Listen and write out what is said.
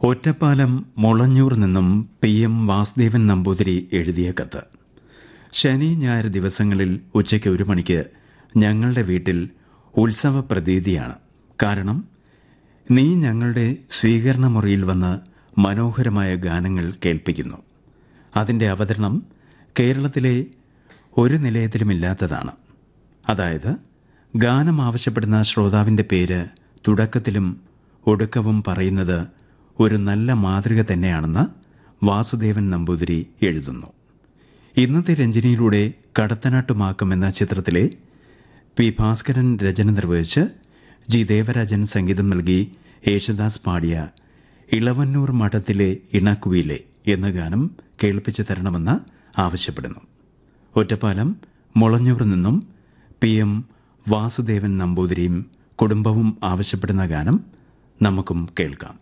ഒറ്റപ്പാലം മുളഞ്ഞൂർ നിന്നും P M Vasudevan Namboothiri എഴുതിയ കത്ത് ശനി ഞായർ ദിവസങ്ങളിൽ ഉച്ചയ്ക്ക് ഒരു മണിക്ക് ഞങ്ങളുടെ വീട്ടിൽ ഉത്സവ പ്രതീതിയാണ് കാരണം നീ ഞങ്ങളുടെ സ്വീകരണ മുറിയിൽ വന്ന് മനോഹരമായ ഗാനങ്ങൾ കേൾപ്പിക്കുന്നു അതിൻ്റെ അവതരണം കേരളത്തിലെ ഒരു നിലയത്തിലുമില്ലാത്തതാണ് അതായത് ഗാനം ആവശ്യപ്പെടുന്ന ശ്രോതാവിൻ്റെ പേര് തുടക്കത്തിലും ഒടുക്കവും പറയുന്നത് ഒരു നല്ല മാതൃക തന്നെയാണെന്ന് വാസുദേവൻ നമ്പൂതിരി എഴുതുന്നു ഇന്നത്തെ രഞ്ജിനിയിലൂടെ കടത്തനാട്ടുമാക്കം എന്ന ചിത്രത്തിലെ പി ഭാസ്കരൻ രചന നിർവഹിച്ച് ജി ദേവരാജൻ സംഗീതം നൽകി യേശുദാസ് പാടിയ ഇളവന്നൂർ മഠത്തിലെ ഇണക്കുവിലെ എന്ന ഗാനം കേൾപ്പിച്ചു തരണമെന്ന് ആവശ്യപ്പെടുന്നു ഒറ്റപ്പാലം മുളഞ്ഞൂർ നിന്നും പി എം വാസുദേവൻ നമ്പൂതിരിയും കുടുംബവും ആവശ്യപ്പെടുന്ന ഗാനം നമുക്കും കേൾക്കാം